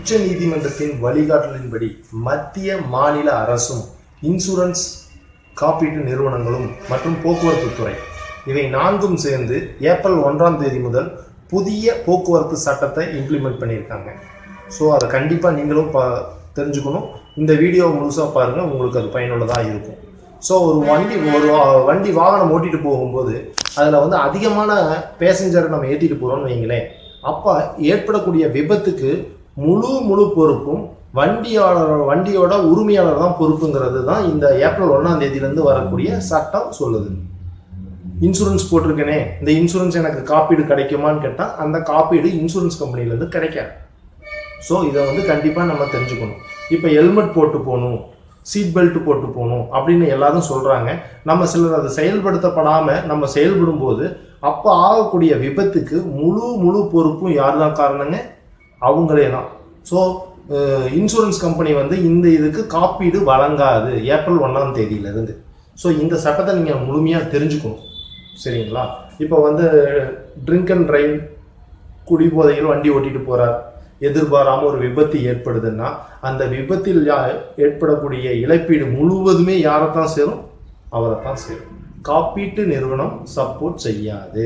உச்ச நீதிமன்றத்தின் வழிகாட்டலின்படி மத்திய மாநில அரசும் இன்சூரன்ஸ் காப்பீட்டு நிறுவனங்களும் மற்றும் போக்குவரத்து துறை இவை நான்கும் சேர்ந்து ஏப்ரல் ஒன்றாம் தேதி முதல் புதிய போக்குவரத்து சட்டத்தை இம்ப்ளிமெண்ட் பண்ணியிருக்காங்க ஸோ அதை கண்டிப்பாக நீங்களும் பா தெரிஞ்சுக்கணும் இந்த வீடியோவை முழுசாக பாருங்கள் உங்களுக்கு அது பயனுள்ளதாக இருக்கும் ஸோ ஒரு வண்டி ஒரு வா- வண்டி வாகனம் ஓட்டிட்டு போகும்போது அதில் வந்து அதிகமான பேசஞ்சரை நம்ம ஏற்றிட்டு போகிறோம்னு வைங்களேன் அப்போ ஏற்படக்கூடிய விபத்துக்கு முழு முழு பொறுப்பும் வண்டியாளர் வண்டியோட உரிமையாளர் தான் பொறுப்புங்கிறது தான் இந்த ஏப்ரல் ஒன்றாம் தேதியிலேருந்து வரக்கூடிய சட்டம் சொல்லுது இன்சூரன்ஸ் போட்டிருக்கேனே இந்த இன்சூரன்ஸ் எனக்கு காப்பீடு கிடைக்குமான்னு கேட்டால் அந்த காப்பீடு இன்சூரன்ஸ் கம்பெனிலேருந்து கிடைக்காது ஸோ இதை வந்து கண்டிப்பாக நம்ம தெரிஞ்சுக்கணும் இப்போ ஹெல்மெட் போட்டு போகணும் சீட் பெல்ட் போட்டு போகணும் அப்படின்னு எல்லாரும் சொல்கிறாங்க நம்ம சிலர் அதை செயல்படுத்தப்படாமல் நம்ம செயல்படும் போது அப்போ ஆகக்கூடிய விபத்துக்கு முழு முழு பொறுப்பும் யார் தான் காரணங்க அவங்களே தான் ஸோ இன்சூரன்ஸ் கம்பெனி வந்து இந்த இதுக்கு காப்பீடு வழங்காது ஏப்ரல் ஒன்றாம் தேதியிலிருந்து ஸோ இந்த சட்டத்தை நீங்கள் முழுமையாக தெரிஞ்சுக்கணும் சரிங்களா இப்போ வந்து ட்ரிங்க் அண்ட் டிரைவ் குடிபோதையில் வண்டி ஓட்டிட்டு போறார் எதிர்பாராம ஒரு விபத்து ஏற்படுதுன்னா அந்த விபத்தில் யா- ஏற்படக்கூடிய இழப்பீடு முழுவதுமே யாரைத்தான் சேரும் அவரைத்தான் சேரும் காப்பீட்டு நிறுவனம் சப்போர்ட் செய்யாது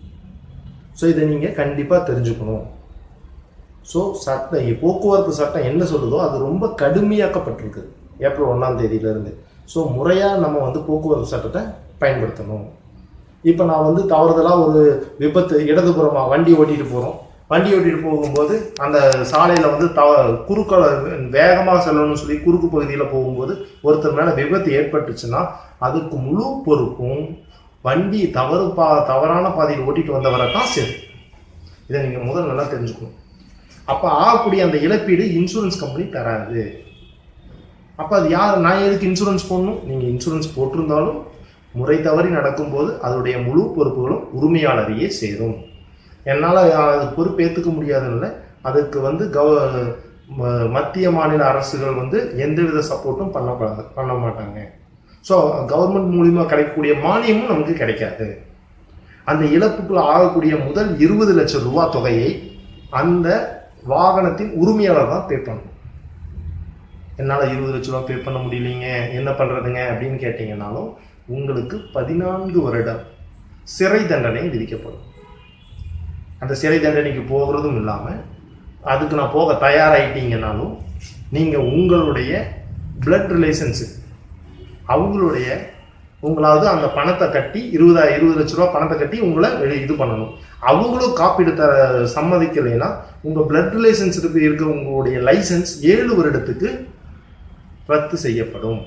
ஸோ இதை நீங்க கண்டிப்பா தெரிஞ்சுக்கணும் ஸோ சட்டம் போக்குவரத்து சட்டம் என்ன சொல்லுதோ அது ரொம்ப கடுமையாக்கப்பட்டிருக்கு ஏப்ரல் ஒன்றாம் தேதியிலிருந்து ஸோ முறையாக நம்ம வந்து போக்குவரத்து சட்டத்தை பயன்படுத்தணும் இப்போ நான் வந்து தவறுதலாக ஒரு விபத்து இடதுபுறமாக வண்டி ஓட்டிட்டு போகிறோம் வண்டி ஓட்டிட்டு போகும்போது அந்த சாலையில் வந்து தவ குறுக்கள வேகமாக செல்லணும்னு சொல்லி குறுக்கு பகுதியில் போகும்போது ஒருத்தர் மேலே விபத்து ஏற்பட்டுச்சுன்னா அதுக்கு முழு பொறுப்பும் வண்டி தவறு பா தவறான பாதையில் ஓட்டிட்டு வந்தவரை தான் சரி இதை நீங்கள் முதல் நல்லா தெரிஞ்சுக்கணும் அப்போ ஆகக்கூடிய அந்த இழப்பீடு இன்சூரன்ஸ் கம்பெனி தராது அப்போ அது யார் நான் எதுக்கு இன்சூரன்ஸ் போடணும் நீங்கள் இன்சூரன்ஸ் போட்டிருந்தாலும் முறை தவறி நடக்கும்போது அதனுடைய முழு பொறுப்புகளும் உரிமையாளரையே சேரும் என்னால் அது பொறுப்பேற்றுக்க முடியாதுன்னு அதுக்கு வந்து கவ ம- மத்திய மாநில அரசுகள் வந்து எந்தவித சப்போர்ட்டும் பண்ண பண்ண மாட்டாங்க ஸோ கவர்மெண்ட் மூலிமா கிடைக்கக்கூடிய மானியமும் நமக்கு கிடைக்காது அந்த இழப்புக்குள்ள ஆகக்கூடிய முதல் இருபது லட்சம் ரூபாய் தொகையை அந்த வாகனத்தின் உரிமையாளர் தான் பே பண்ணணும் என்னால் இருபது லட்ச ரூபா பே பண்ண முடியலைங்க என்ன பண்ணுறதுங்க அப்படின்னு கேட்டிங்கனாலும் உங்களுக்கு பதினான்கு வருடம் சிறை தண்டனை விதிக்கப்படும் அந்த சிறை தண்டனைக்கு போகிறதும் இல்லாமல் அதுக்கு நான் போக தயாராகிட்டீங்கனாலும் நீங்கள் உங்களுடைய பிளட் ரிலேஷன்ஸு அவங்களுடைய உங்களாவது அந்த பணத்தை கட்டி இருபதா இருபது லட்ச ரூபா பணத்தை கட்டி உங்களை வெளி- இது பண்ணணும் அவங்களும் காப்பீடு தர சம்மதிக்கலைன்னா உங்கள் பிளட் ரிலேஷன்ஸ் இருக்க உங்களுடைய லைசன்ஸ் ஏழு வருடத்துக்கு ரத்து செய்யப்படும்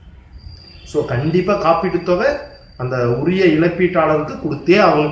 ஸோ கண்டிப்பாக காப்பீட்டு தொகை அந்த உரிய இழப்பீட்டாளருக்கு கொடுத்தே ஆகணும்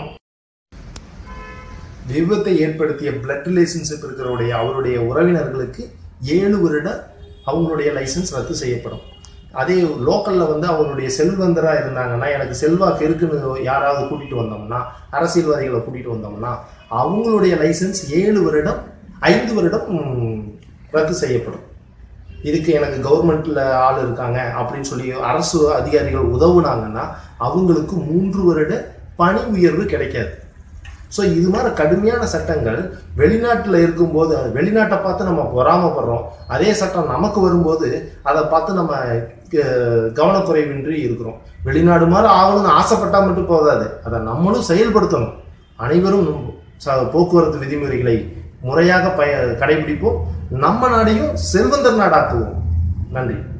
விபத்தை ஏற்படுத்திய பிளட் ரிலேஷன்ஷிப் இருக்கிறவருடைய அவருடைய உறவினர்களுக்கு ஏழு வருட அவங்களுடைய லைசன்ஸ் ரத்து செய்யப்படும் அதே லோக்கலில் வந்து அவருடைய செல்வந்தராக இருந்தாங்கன்னா எனக்கு செல்வாக்கு இருக்குன்னு யாராவது கூட்டிகிட்டு வந்தோம்னா அரசியல்வாதிகளை கூட்டிகிட்டு வந்தோம்னா அவங்களுடைய லைசன்ஸ் ஏழு வருடம் ஐந்து வருடம் ம், ரத்து செய்யப்படும் இதுக்கு எனக்கு கவர்மெண்ட்ல ஆள் இருக்காங்க அப்படின்னு சொல்லி அரசு அதிகாரிகள் உதவுனாங்கன்னா அவங்களுக்கு மூன்று வருட பணி உயர்வு கிடைக்காது ஸோ இது மாதிரி கடுமையான சட்டங்கள் வெளிநாட்டில் இருக்கும்போது அது வெளிநாட்டை பார்த்து நம்ம பொறாமப்படுறோம் அதே சட்டம் நமக்கு வரும்போது அதை பார்த்து நம்ம அஹ், கவனக்குறைவின்றி இருக்கிறோம் வெளிநாடு மாதிரி ஆகணும்னு ஆசைப்பட்டா மட்டும் போதாது அதை நம்மளும் செயல்படுத்தணும் அனைவரும் ச- போக்குவரத்து விதிமுறைகளை முறையாக பய கடைபிடிப்போம் நம்ம நாடையும் செல்வந்தர் நாடாக்குவோம் நன்றி